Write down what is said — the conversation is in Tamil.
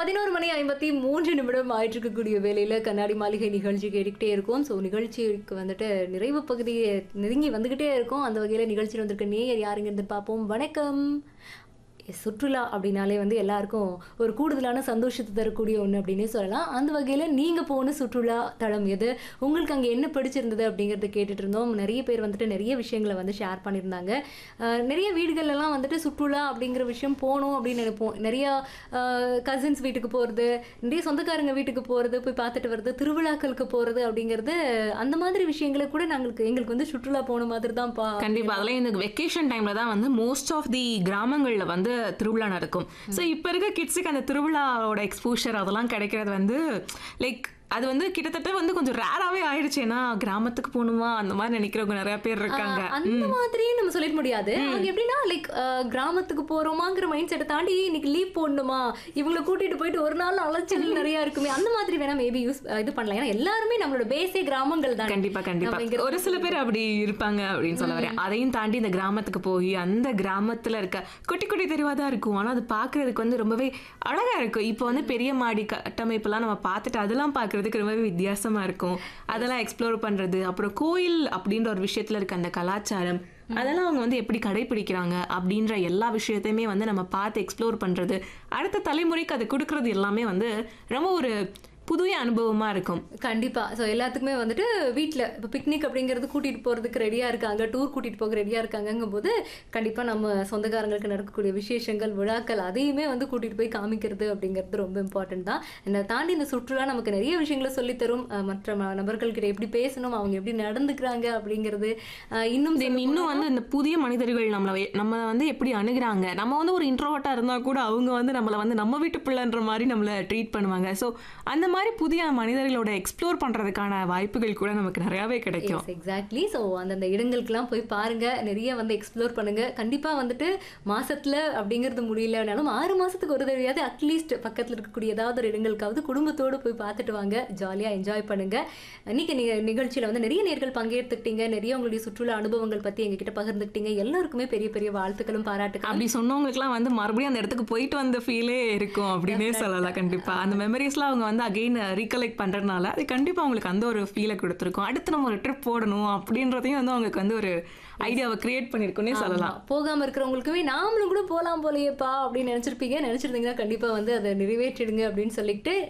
பதினோரு மணி ஐம்பத்தி மூன்று நிமிடம் ஆயிட்டு இருக்கக்கூடிய வேலையில கண்ணாடி மாளிகை நிகழ்ச்சி கேட்டுக்கிட்டே இருக்கும் ஸோ நிகழ்ச்சிக்கு வந்துட்டு நிறைவு பகுதியை நெருங்கி வந்துகிட்டே இருக்கும் அந்த வகையில நிகழ்ச்சியில் வந்திருக்க நேயர் யாருங்கிறது பார்ப்போம் வணக்கம் சுற்றுலா அப்படின்னாலே வந்து எல்லாருக்கும் ஒரு கூடுதலான சந்தோஷத்தை தரக்கூடிய ஒன்று அப்படின்னே சொல்லலாம் அந்த வகையில் நீங்கள் போன சுற்றுலா தளம் எது உங்களுக்கு அங்கே என்ன பிடிச்சிருந்தது அப்படிங்கிறத கேட்டுட்டு இருந்தோம் நிறைய பேர் வந்துட்டு நிறைய விஷயங்களை வந்து ஷேர் பண்ணியிருந்தாங்க அஹ் நிறைய வீடுகள்லாம் வந்துட்டு சுற்றுலா அப்படிங்கிற விஷயம் போகணும் அப்படின்னு நினைப்போம் நிறைய கசின்ஸ் வீட்டுக்கு போகிறது நிறைய சொந்தக்காரங்க வீட்டுக்கு போகிறது போய் பார்த்துட்டு வர்றது திருவிழாக்களுக்கு போகிறது அப்படிங்கிறது அந்த மாதிரி விஷயங்களை கூட நாங்களுக்கு எங்களுக்கு வந்து சுற்றுலா போன மாதிரி தான்ப்பா கண்டிப்பா அதெல்லாம் இந்த வெக்கேஷன் டைம்ல தான் வந்து மோஸ்ட் ஆஃப் தி கிராமங்கள்ல வந்து திருவிழா நடக்கும் ஸோ இப்போ இருக்க கிட்ஸுக்கு அந்த திருவிழாவோட எக்ஸ்போஷர் அதெல்லாம் கிடைக்கிறது வந்து லைக் அது வந்து கிட்டத்தட்ட வந்து கொஞ்சம் ரேராகவே ஆயிடுச்சு ஏன்னா கிராமத்துக்கு போகணுமா அந்த மாதிரி நினைக்கிறவங்க நிறைய பேர் இருக்காங்க ஆஹ் அந்த மாதிரி நம்ம சொல்லிட முடியாது அவங்க எப்படின்னா லைக் கிராமத்துக்கு போறோமாங்கிற மைண்ட் செட்டை தாண்டி இன்னைக்கு லீவ் போடணுமா இவங்களை கூட்டிட்டு போயிட்டு ஒரு நாள் அலைச்சல் நிறைய இருக்குமே அந்த மாதிரி வேணா மேபி யூஸ் இது பண்ணலாம் ஏன்னா எல்லாருமே நம்மளோட பேஸே கிராமங்கள் தான் கண்டிப்பா கண்டிப்பா நம்ம இங்க ஒரு சில பேர் அப்படி இருப்பாங்க அப்படின்னு சொல்ல வரேன் அதையும் தாண்டி இந்த கிராமத்துக்கு போய் அந்த கிராமத்துல இருக்க குட்டி குட்டி தெருவா தான் இருக்கும் ஆனா அது பாக்குறதுக்கு வந்து ரொம்பவே அழகா இருக்கும் இப்போ வந்து பெரிய மாடி கட்டமைப்பெல்லாம் நம்ம பார்த்துட்டு அதெல்லாம் பார்க்கறதுக்கு ரொம்பவே வித்தியாசமா இருக்கும் அதெல்லாம் எக்ஸ்ப்ளோர் பண்றது அப்புறம் கோயில் அப்படின்ற ஒரு விஷயத்துல இருக்க அந்த கலாச்சாரம் அதெல்லாம் அவங்க வந்து எப்படி கடைபிடிக்கிறாங்க அப்படின்ற எல்லா விஷயத்தையுமே வந்து நம்ம பார்த்து எக்ஸ்ப்ளோர் பண்றது அடுத்த தலைமுறைக்கு அதை கொடுக்கறது எல்லாமே வந்து ரொம்ப ஒரு புதிய அனுபவமா இருக்கும் கண்டிப்பா ஸோ எல்லாத்துக்குமே வந்துட்டு வீட்டில் இப்போ பிக்னிக் அப்படிங்கிறது கூட்டிட்டு போறதுக்கு ரெடியா இருக்காங்க டூர் கூட்டிட்டு போக ரெடியா இருக்காங்கங்கும் போது கண்டிப்பா நம்ம சொந்தக்காரங்களுக்கு நடக்கக்கூடிய விசேஷங்கள் விழாக்கள் அதையுமே வந்து கூட்டிட்டு போய் காமிக்கிறது அப்படிங்கிறது ரொம்ப இம்பார்ட்டன்ட் தான் என்னை தாண்டி இந்த சுற்றுலா நமக்கு நிறைய விஷயங்களை சொல்லித் தரும் அஹ் மற்ற ம- நபர்கள்கிட்ட எப்படி பேசணும் அவங்க எப்படி நடந்துக்கிறாங்க அப்படிங்கிறது அஹ் இன்னும் தென் இன்னும் வந்து இந்த புதிய மனிதர்கள் நம்மளை நம்ம வந்து எப்படி அணுகுறாங்க நம்ம வந்து ஒரு இன்ட்ரோவர்ட்டாக இருந்தால் கூட அவங்க வந்து நம்மளை வந்து நம்ம வீட்டு பிள்ளைன்ற மாதிரி நம்மளை ட்ரீட் பண்ணுவாங்க ஸோ அந்த மாதிரி புதிய மனிதர்களோட எக்ஸ்ப்ளோர் பண்ணுறதுக்கான வாய்ப்புகள் கூட நமக்கு நிறையாவே கிடைக்கும் எக்ஸாக்ட்லி ஸோ அந்தந்த இடங்களுக்கெல்லாம் போய் பாருங்க நிறைய வந்து எக்ஸ்ப்ளோர் பண்ணுங்க கண்டிப்பா வந்துட்டு மாசத்துல அப்படிங்கிறது முடியலனாலும் ஆறு மாசத்துக்கு ஒரு தடவையாவது அட்லீஸ்ட் பக்கத்துல இருக்கக்கூடிய ஏதாவது ஒரு இடங்களுக்காவது குடும்பத்தோடு போய் பார்த்துட்டு வாங்க ஜாலியா என்ஜாய் பண்ணுங்க இன்னைக்கு நீங்க நிகழ்ச்சியில வந்து நிறைய நேர்கள் பங்கேற்றுக்கிட்டீங்க நிறைய உங்களுடைய சுற்றுலா அனுபவங்கள் பத்தி எங்ககிட்ட பகிர்ந்துக்கிட்டீங்க எல்லாருக்குமே பெரிய பெரிய வாழ்த்துக்களும் பாராட்டுகளும் அப்படி சொன்னவங்களுக்குலாம் வந்து மறுபடியும் அந்த இடத்துக்கு போயிட்டு வந்த ஃபீலே இருக்கும் அப்படின்னே சொல்லலாம் கண்டிப்பா அந்த மெமரிஸ்லாம் அவங்க வந்து அகெயின் ரீகலெக்ட் பண்றதுனால அது கண்டிப்பா அவங்களுக்கு அந்த ஒரு ஃபீலை கொடுத்துருக்கும் அடுத்து நம்ம ஒரு ட்ரிப் போடணும் அப்படின்றதையும் வந்து அவங்களுக்கு வந்து ஒரு ஐடியாவை கிரியேட் பண்ணியிருக்குன்னே சொல்லலாம் ஆமா. போகாம இருக்கிறவங்களுக்குமே நாமளும் கூட போலாம் போலயேப்பா அப்படின்னு நினைச்சிருப்பீங்க நினைச்சிருந்தீங்கன்னா கண்டிப்பா வந்து அதை நிறைவேற்றிடுங்க அப்படின்னு சொல்லிட்டு